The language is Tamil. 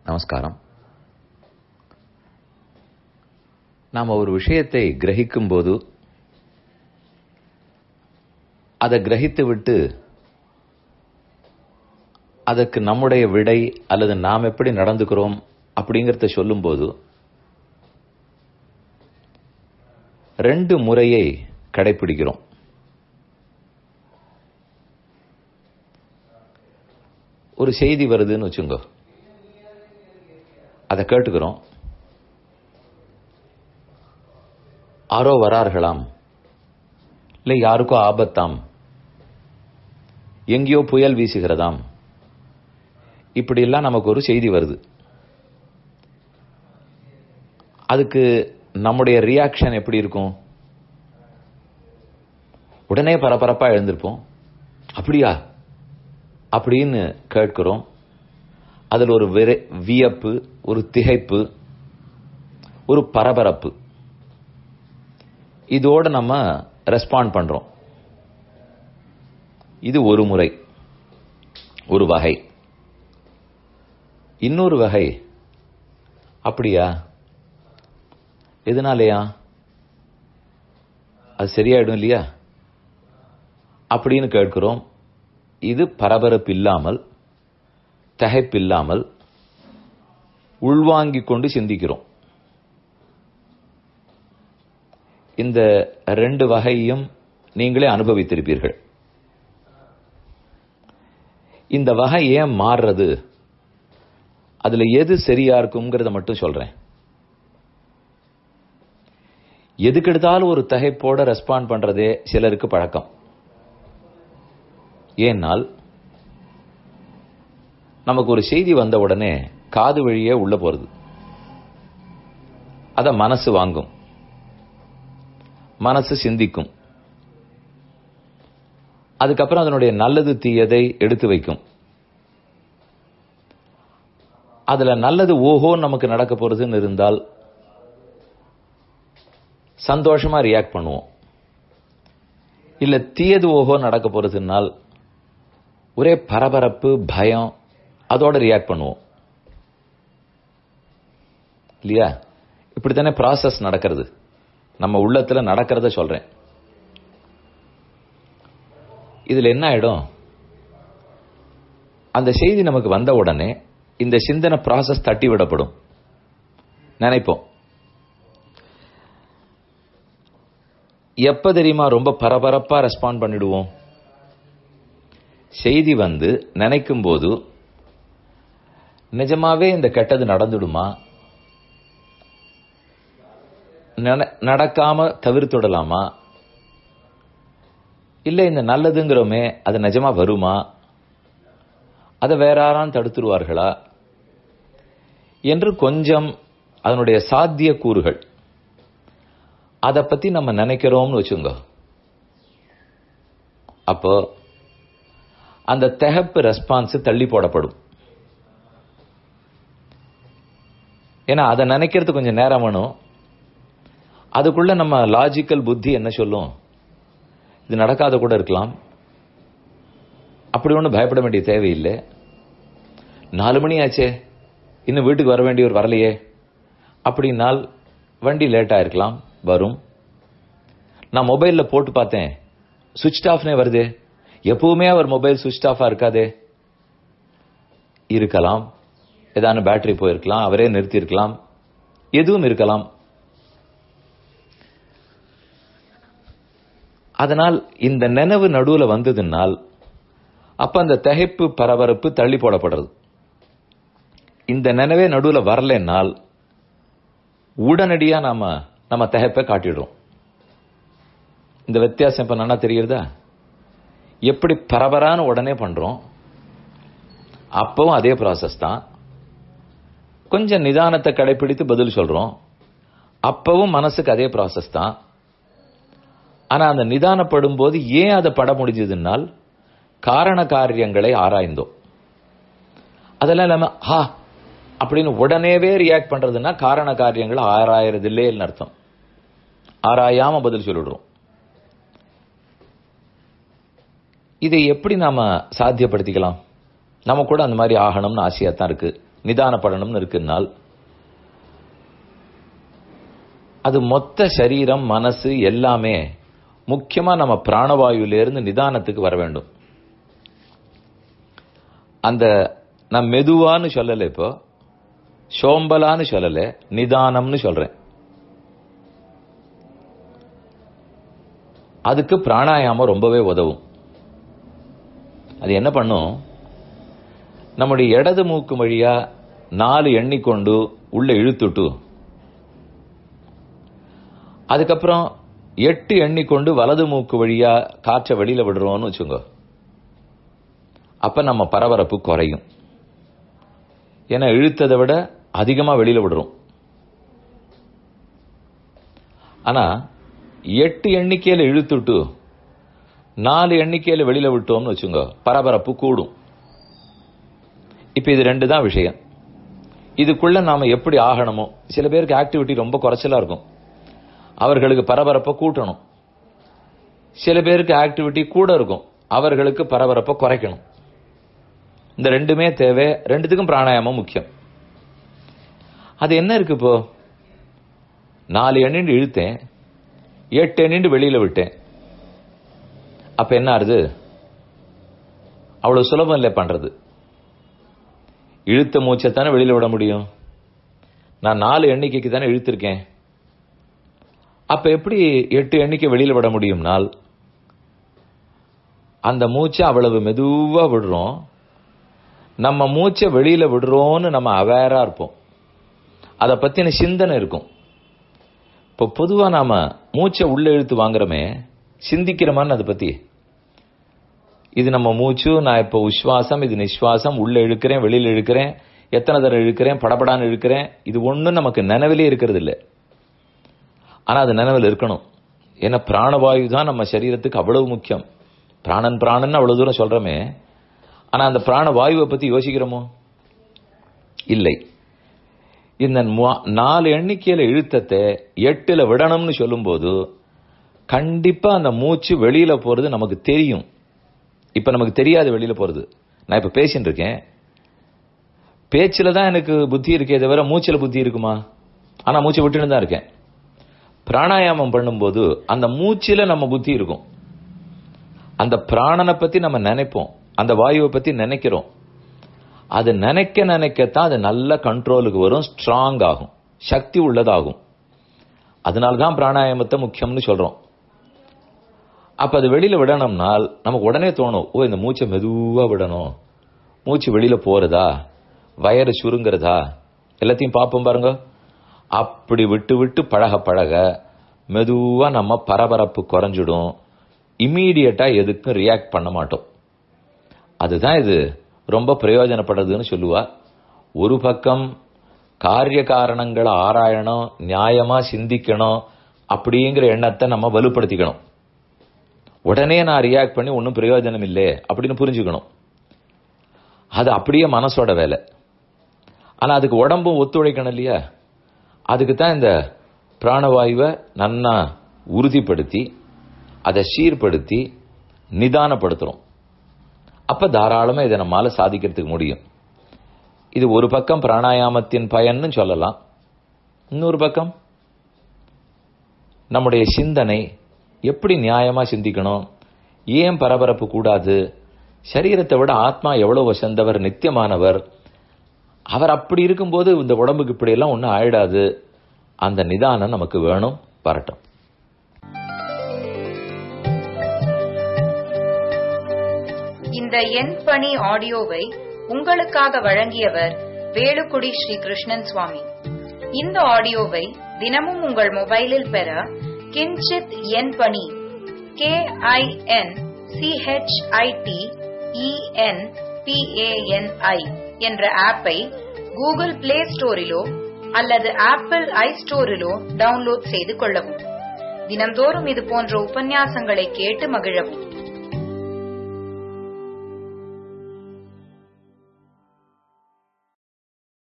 நமஸ்காரம் நாம் ஒரு விஷயத்தை கிரகிக்கும் போது அதை கிரகித்து விட்டு அதற்கு நம்முடைய விடை அல்லது நாம் எப்படி நடந்துக்கிறோம் அப்படிங்கறத சொல்லும்போது ரெண்டு முறையை கடைபிடிக்கிறோம் ஒரு செய்தி வருதுன்னு வச்சுங்க அதை கேட்டுக்கிறோம் ஆரோ வரார்களாம் இல்லை யாருக்கோ ஆபத்தாம் எங்கேயோ புயல் வீசுகிறதாம் இப்படியெல்லாம் நமக்கு ஒரு செய்தி வருது அதுக்கு நம்முடைய ரியாக்ஷன் எப்படி இருக்கும் உடனே பரபரப்பா எழுந்திருப்போம் அப்படியா அப்படின்னு கேட்கிறோம் அதில் ஒரு வியப்பு ஒரு திகைப்பு ஒரு பரபரப்பு இதோட நம்ம ரெஸ்பாண்ட் பண்றோம் இது ஒரு முறை ஒரு வகை இன்னொரு வகை அப்படியா எதனாலயா அது சரியாயிடும் இல்லையா அப்படின்னு கேட்கிறோம் இது பரபரப்பு இல்லாமல் தகைப்பில்லாமல் உள்வாங்கிக் கொண்டு சிந்திக்கிறோம் இந்த ரெண்டு வகையும் நீங்களே அனுபவித்திருப்பீர்கள் இந்த வகை ஏன் மாறுறது அதுல எது சரியா இருக்குங்கிறத மட்டும் சொல்றேன் எதுக்கெடுத்தாலும் ஒரு தகைப்போட ரெஸ்பாண்ட் பண்றதே சிலருக்கு பழக்கம் ஏனால் நமக்கு ஒரு செய்தி வந்த உடனே காது வழியே உள்ள போறது அத மனசு வாங்கும் மனசு சிந்திக்கும் அதுக்கப்புறம் அதனுடைய நல்லது தீயதை எடுத்து வைக்கும் அதுல நல்லது ஓஹோ நமக்கு நடக்க போறதுன்னு இருந்தால் சந்தோஷமா ரியாக்ட் பண்ணுவோம் இல்ல தீயது ஓஹோ நடக்க போறதுனால் ஒரே பரபரப்பு பயம் அதோட ரியாக்ட் பண்ணுவோம் இல்லையா இப்படித்தானே ப்ராசஸ் நடக்கிறது நம்ம உள்ளத்துல நடக்கிறத சொல்றேன் இதுல என்ன ஆயிடும் அந்த செய்தி நமக்கு வந்த உடனே இந்த சிந்தனை ப்ராசஸ் தட்டி விடப்படும் நினைப்போம் எப்ப தெரியுமா ரொம்ப பரபரப்பா ரெஸ்பாண்ட் பண்ணிடுவோம் செய்தி வந்து நினைக்கும் போது நிஜமாவே இந்த கெட்டது நடந்துடுமா நடக்காம தவிர்த்துடலாமா இல்ல இந்த நல்லதுங்கிறோமே அது நிஜமா வருமா அதை வேற யாரான் தடுத்துருவார்களா என்று கொஞ்சம் அதனுடைய சாத்திய கூறுகள் அதை பத்தி நம்ம நினைக்கிறோம்னு வச்சுங்க அப்போ அந்த தெகப்பு ரெஸ்பான்ஸ் தள்ளி போடப்படும் ஏன்னா அதை நினைக்கிறது கொஞ்சம் நேரம் வேணும் அதுக்குள்ள நம்ம லாஜிக்கல் புத்தி என்ன சொல்லும் இது நடக்காத கூட இருக்கலாம் அப்படி ஒன்றும் பயப்பட வேண்டிய தேவையில்லை நாலு மணி ஆச்சே இன்னும் வீட்டுக்கு வர வேண்டியவர் வரலையே அப்படின்னால் வண்டி லேட் ஆயிருக்கலாம் வரும் நான் மொபைல்ல போட்டு பார்த்தேன் சுவிட்ச் ஆஃப்னே வருதே எப்பவுமே அவர் மொபைல் சுவிட்ச் ஆஃபா இருக்காதே இருக்கலாம் ஏதான பேட்டரி போயிருக்கலாம் அவரே நிறுத்தி இருக்கலாம் எதுவும் இருக்கலாம் அதனால் இந்த நினைவு நடுவுல வந்ததுனால் அப்ப அந்த தகைப்பு பரபரப்பு தள்ளி போடப்படுறது இந்த நினைவே நடுவுல வரலனால் உடனடியா நாம நம்ம தகைப்பை காட்டிடுறோம் இந்த வித்தியாசம் இப்ப நல்லா தெரியுறதா எப்படி பரபரான உடனே பண்றோம் அப்பவும் அதே ப்ராசஸ் தான் கொஞ்சம் நிதானத்தை கடைபிடித்து பதில் சொல்றோம் அப்பவும் மனசுக்கு அதே ப்ராசஸ் தான் ஆனா அந்த நிதானப்படும் போது ஏன் அதை பட முடிஞ்சதுனால் காரண காரியங்களை ஆராய்ந்தோம் அதெல்லாம் இல்லாம ஹா அப்படின்னு உடனேவே ரியாக்ட் பண்றதுன்னா காரண காரியங்கள் ஆராயறது இல்லைன்னு அர்த்தம் ஆராயாம பதில் சொல்லிடுறோம் இதை எப்படி நாம சாத்தியப்படுத்திக்கலாம் நம்ம கூட அந்த மாதிரி ஆகணும்னு ஆசையா தான் இருக்கு நிதானப்படணும்னு இருக்குன்னால் அது மொத்த சரீரம் மனசு எல்லாமே முக்கியமா நம்ம பிராணவாயுலேருந்து நிதானத்துக்கு வர வேண்டும் அந்த நான் மெதுவான்னு சொல்லல இப்போ சோம்பலான்னு சொல்லல நிதானம்னு சொல்றேன் அதுக்கு பிராணாயாமம் ரொம்பவே உதவும் அது என்ன பண்ணும் நம்முடைய இடது மூக்கு வழியா நாலு எண்ணிக்கொண்டு உள்ள இழுத்துட்டு அதுக்கப்புறம் எட்டு எண்ணிக்கொண்டு வலது மூக்கு வழியா காற்றை வெளியில விடுறோம்னு வச்சுங்க அப்ப நம்ம பரபரப்பு குறையும் ஏன்னா இழுத்ததை விட அதிகமா வெளியில விடுறோம் ஆனா எட்டு எண்ணிக்கையில இழுத்துட்டு நாலு எண்ணிக்கையில வெளியில விட்டோம்னு வச்சுங்க பரபரப்பு கூடும் இப்ப இது ரெண்டு தான் விஷயம் இதுக்குள்ள நாம எப்படி ஆகணுமோ சில பேருக்கு ஆக்டிவிட்டி ரொம்ப குறைச்சலா இருக்கும் அவர்களுக்கு பரபரப்பை கூட்டணும் சில பேருக்கு ஆக்டிவிட்டி கூட இருக்கும் அவர்களுக்கு பரபரப்பை குறைக்கணும் இந்த ரெண்டுமே தேவை ரெண்டுத்துக்கும் பிராணாயாமம் முக்கியம் அது என்ன இருக்கு இப்போ நாலு எண்ணிண்டு இழுத்தேன் எட்டு எண்ணிண்டு வெளியில விட்டேன் அப்ப என்ன ஆறுது அவ்வளவு சுலபம் இல்லை பண்றது இழுத்த மூச்சை தானே வெளியில விட முடியும் நான் நாலு எண்ணிக்கைக்கு தானே இழுத்திருக்கேன் அப்ப எப்படி எட்டு எண்ணிக்கை வெளியில விட முடியும்னால் அந்த மூச்சை அவ்வளவு மெதுவா விடுறோம் நம்ம மூச்சை வெளியில விடுறோம்னு நம்ம அவேரா இருப்போம் அதை பத்தின சிந்தனை இருக்கும் இப்போ பொதுவா நாம மூச்சை உள்ள இழுத்து வாங்குறோமே சிந்திக்கிறோமான்னு அதை பத்தி இது நம்ம மூச்சு நான் இப்போ உஸ்வாசம் இது நிஸ்வாசம் உள்ள இழுக்கிறேன் வெளியில இழுக்கிறேன் எத்தனை தடவை இழுக்கிறேன் படபடான்னு இழுக்கிறேன் இது ஒன்றும் நமக்கு நினைவிலே இருக்கிறது இல்லை ஆனா அது நினைவில் இருக்கணும் ஏன்னா பிராணவாயு தான் நம்ம சரீரத்துக்கு அவ்வளவு முக்கியம் பிராணன் பிராணன் அவ்வளவு தூரம் சொல்றோமே ஆனா அந்த பிராணவாயுவை பத்தி யோசிக்கிறோமோ இல்லை இந்த நாலு எண்ணிக்கையில இழுத்தத்தை எட்டுல விடணும்னு சொல்லும்போது கண்டிப்பா அந்த மூச்சு வெளியில போறது நமக்கு தெரியும் இப்ப நமக்கு தெரியாது வெளியில போறது நான் இப்ப பேசிட்டு இருக்கேன் பேச்சுல தான் எனக்கு புத்தி இருக்கே தவிர மூச்சுல புத்தி இருக்குமா ஆனா மூச்சை விட்டுன்னு தான் இருக்கேன் பிராணாயாமம் பண்ணும்போது அந்த மூச்சில நம்ம புத்தி இருக்கும் அந்த பிராணனை பத்தி நம்ம நினைப்போம் அந்த வாயுவை பத்தி நினைக்கிறோம் அது நினைக்க நினைக்கத்தான் அது நல்ல கண்ட்ரோலுக்கு வரும் ஸ்ட்ராங் ஆகும் சக்தி உள்ளதாகும் அதனால்தான் பிராணாயாமத்தை முக்கியம்னு சொல்றோம் அப்ப அது வெளியில விடணும்னால் நமக்கு உடனே தோணும் ஓ இந்த மூச்சை மெதுவா விடணும் மூச்சு வெளியில போறதா வயறு சுருங்கிறதா எல்லாத்தையும் பார்ப்போம் பாருங்க அப்படி விட்டு விட்டு பழக பழக மெதுவா நம்ம பரபரப்பு குறைஞ்சிடும் இம்மீடியட்டா எதுக்கும் ரியாக்ட் பண்ண மாட்டோம் அதுதான் இது ரொம்ப பிரயோஜனப்படுறதுன்னு சொல்லுவா ஒரு பக்கம் காரிய காரணங்களை ஆராயணும் நியாயமா சிந்திக்கணும் அப்படிங்கிற எண்ணத்தை நம்ம வலுப்படுத்திக்கணும் உடனே நான் ரியாக்ட் பண்ணி ஒன்றும் பிரயோஜனம் இல்லை அப்படின்னு புரிஞ்சுக்கணும் அது அப்படியே மனசோட வேலை ஆனா அதுக்கு உடம்பும் ஒத்துழைக்கணும் இல்லையா அதுக்கு தான் இந்த பிராணவாயுவை நன்னா உறுதிப்படுத்தி அதை சீர்படுத்தி நிதானப்படுத்துறோம் அப்ப தாராளமா இதை நம்மால சாதிக்கிறதுக்கு முடியும் இது ஒரு பக்கம் பிராணாயாமத்தின் பயன்னு சொல்லலாம் இன்னொரு பக்கம் நம்முடைய சிந்தனை எப்படி நியாயமா சிந்திக்கணும் ஏன் பரபரப்பு கூடாது சரீரத்தை விட ஆத்மா எவ்வளவு வசந்தவர் நித்தியமானவர் அவர் அப்படி இருக்கும்போது இந்த உடம்புக்கு இப்படியெல்லாம் ஒன்றும் ஆயிடாது அந்த நிதானம் நமக்கு வேணும் வரட்டும் இந்த எண் பணி ஆடியோவை உங்களுக்காக வழங்கியவர் வேலுக்குடி ஸ்ரீ கிருஷ்ணன் சுவாமி இந்த ஆடியோவை தினமும் உங்கள் மொபைலில் பெற கிஞ்சித் எண் பணி கே ஐ என் சிஹெச்ஐடி இஎன் பிஏஎன்ஐ என்ற ஆப்பை கூகுள் பிளே ஸ்டோரிலோ அல்லது ஆப்பிள் ஐ ஸ்டோரிலோ டவுன்லோட் செய்து கொள்ளவும் தினம்தோறும் இது போன்ற உபன்யாசங்களை கேட்டு மகிழவும்